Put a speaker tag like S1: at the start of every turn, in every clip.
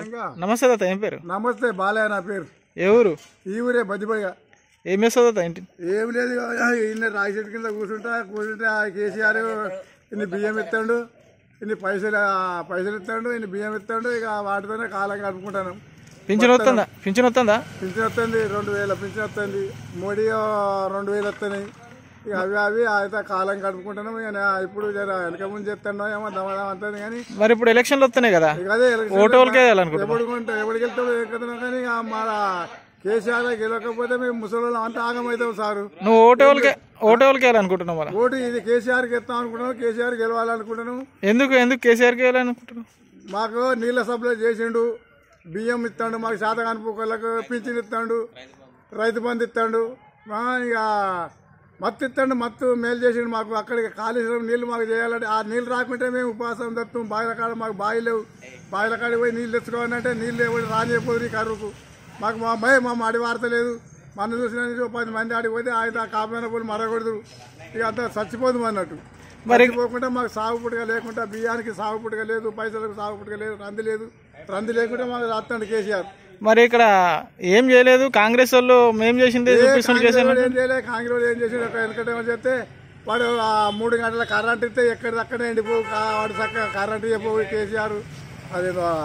S1: నమస్తే తాత ఏం పేరు
S2: నమస్తే బాలయ్య నా పేరు
S1: ఏ ఊరు
S2: ఈ ఊరే బద్దిపోయిగా
S1: ఏం చేస్తావు తాత ఇంటి
S2: ఏం లేదు ఇన్ని రాయి చెట్టు కింద కూర్చుంటా కూర్చుంటే ఆ కేసీఆర్ ఇన్ని బియ్యం ఇస్తాడు ఇన్ని పైసలు ఆ పైసలు ఇస్తాడు ఇన్ని బియ్యం ఇస్తాడు ఇక వాటితోనే కాలం గడుపుకుంటాను
S1: పింఛన్ వస్తుందా పింఛన్ వస్తుందా
S2: పింఛన్ వస్తుంది రెండు వేల పింఛన్ వస్తుంది మోడీ ఆ, రెండు వేలు వస్తున్నాయి ఇక అవి అవి అయితే కాలం గడుపుకుంటాను ఇక నా- ఇప్పుడు జర వెనక ముందు చెప్తాను ఏమో దమదం అంటుంది కానీ
S1: మరి ఇప్పుడు ఎలక్షన్లు వస్తున్నాయి కదా
S2: ఇక అదే ఎలక్షన్
S1: ఓటు వాళ్ళకే వేయాలనుకుంటున్నా
S2: ఎప్పుడు కొంటే ఎవరికి వెళ్తాడు ఎక్కుతున్నాం కానీ ఇక మన కేసీఆర్ గెలవకపోతే మేము ముసలి అంతా ఆగమవుతాం సారు
S1: నువ్వు ఓటు వాళ్ళకే ఓటు వాళ్ళకి వేయాలనుకుంటున్నావు మరి
S2: ఓటు ఇది కేసీఆర్కి ఇస్తాం అనుకుంటున్నాం కేసీఆర్ గెలవాలనుకుంటున్నాం
S1: ఎందుకు ఎందుకు కేసీఆర్కి వేయాలనుకుంటున్నావు
S2: మాకు నీళ్ళ సప్లై చేసిండు బియ్యం ఇస్తాడు మాకు శాత కానిపోకళ్ళకు పింఛన్ ఇస్తాడు రైతు బంధు ఇస్తాడు మా ఇక మత్తు ఇస్తాడు మత్తు మేలు చేసిండు మాకు అక్కడికి కాళేశ్వరం నీళ్లు మాకు చేయాలంటే ఆ నీళ్ళు రాకుంటే మేము ఉపవాసం తప్పుతాం బావిల కాడ మాకు బావి లేవు బావిల కాడికి పోయి నీళ్ళు తెచ్చుకోవాలంటే నీళ్ళు లేవు రానిపోదు కరువుకు మాకు మా భయం మా మాడి వార్త లేదు మన చూసిన పది మంది ఆడికి పోతే ఆయన కాపున పోయి మరగకూడదు ఇక అంతా చచ్చిపోదు అన్నట్టు
S1: మరి
S2: పోకుండా మాకు సాగు పుట్టుక లేకుండా బియ్యానికి సాగు పుట్టుక లేదు పైసలకు సాగు పుట్టుక లేదు రంది లేదు రంది లేకుండా మాకు రాస్తాడు కేసీఆర్
S1: మరి ఇక్కడ ఏం చేయలేదు కాంగ్రెస్ వాళ్ళు మేం చేసిందే చూపిస్తుంది
S2: కాంగ్రెస్
S1: చేశాను
S2: వాడు ఏం చేయలేదు కాంగ్రెస్ వాడు ఏం చేసాడు ఒక వెనకటేమో చెప్తే వాడు ఆ మూడు గంటల కరెంట్ ఇస్తే ఎక్కడి అక్కడే ఎండిపోవు కా- వాడు చక్కగా కరెంట్ చెప్పవు కేసీఆర్ అదేదో ఆ,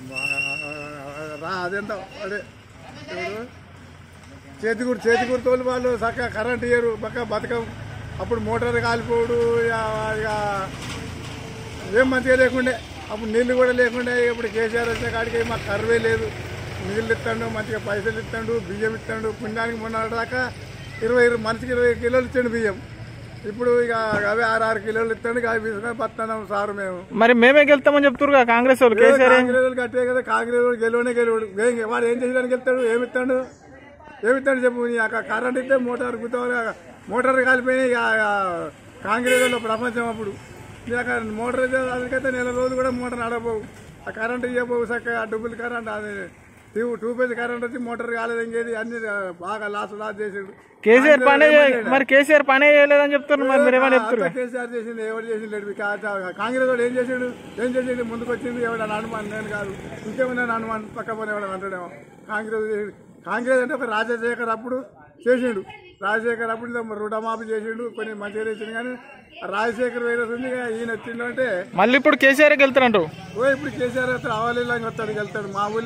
S2: రా అదేంటో అదే ఎవరు? చేతి గుర్తు చేతి గుర్తోళ్ళు వాళ్ళు చక్కగా కరెంట్ ఇయ్యరు పక్క బతకం అప్పుడు మోటార్ కాలిపోడు ఇక ఇక ఏం మంచిగా లేకుండే అప్పుడు నీళ్లు కూడా లేకుండే ఇప్పుడు కేసీఆర్ వచ్చిన కాడికి మాకు కరువే లేదు నీళ్ళు ఇస్తాడు మంచిగా పైసలు ఇస్తాడు బియ్యం ఇస్తాడు పుణ్యానికి మొన్న దాకా ఇరవై ఇరవై మనిషికి ఇరవై కిలోలు ఇచ్చాడు బియ్యం ఇప్పుడు ఇక అవే ఆరు ఆరు కిలోలు ఇస్తాడు ఇక అవి తీసుకొని బతున్నాం సారు మేము
S1: మరి మేమే గెలుస్తామని చెప్తున్నారు కాంగ్రెస్ వాళ్ళు కేసీఆర్ ఏం-
S2: కాంగ్రెస్ వాళ్ళు కట్టే కదా కాంగ్రెస్ వాడు గెలవనే గెలవడు ఏం- వాడు ఏం చేయడానికి వెళ్తాడు ఏమి ఇస్తాడు ఏమి ఇస్తాడు చెప్పు నీ అక్కడ కరెంట్ ఇస్తే మోటార్ గుర్తు మోటార్ కాలిపోయినాయి ఇక ఆ కాంగ్రెస్ వాళ్ళ ప్రపంచం అప్పుడు నీ అక్కడ మోటార్ అయితే అందుకైతే నెల రోజులు కూడా మోటార్ నడపోవు ఆ కరెంట్ ఇవ్వబోవు చక్కగా డబ్బులు కరెంట్ అది టూ టూ పేజ్ కరెంట్ వచ్చి మోటార్ కాలేదు ఇంకేది అన్ని బాగా లాస్ లాస్ చేసాడు
S1: కేసీఆర్ పనే చేయ- మరి కేసీఆర్ పనే చేయలేదని చెప్తున్నారు మరి మీరు ఏమని చెప్తున్నారు
S2: అంతా కేసీఆర్ చేసింది ఎవరు చేసింది లేదు కా- కా- కాంగ్రెస్ వాడు ఏం చేసాడు ఏం చేసిండు ముందుకు వచ్చింది ఎవడన్నా అనుమాన్ నేను కాదు ఇంకేమన్నా అనుమాన్ పక్క పని ఎవడన్నా అంటాడేమో కాంగ్రెస్ చేసిండు. కాంగ్రెస్ అంటే ఒక రాజశేఖర్ అప్పుడు చేసిండు రాజశేఖర్ అప్పుడు ఇదో రుణమాఫీ చేసిండు కొన్ని మంచిగా చేసిండు కానీ ఆ రాజశేఖర్ వైరస్ ఉంది ఇక ఈయన వచ్చిండు అంటే
S1: మళ్ళీ ఇప్పుడు కేసీఆర్ వెళ్తారంటారు
S2: ఓ ఇప్పుడు కేసీఆర్ వస్తాడు ఆవాలి వస్తాడు వెళ్తాడు మా ఊళ్ళో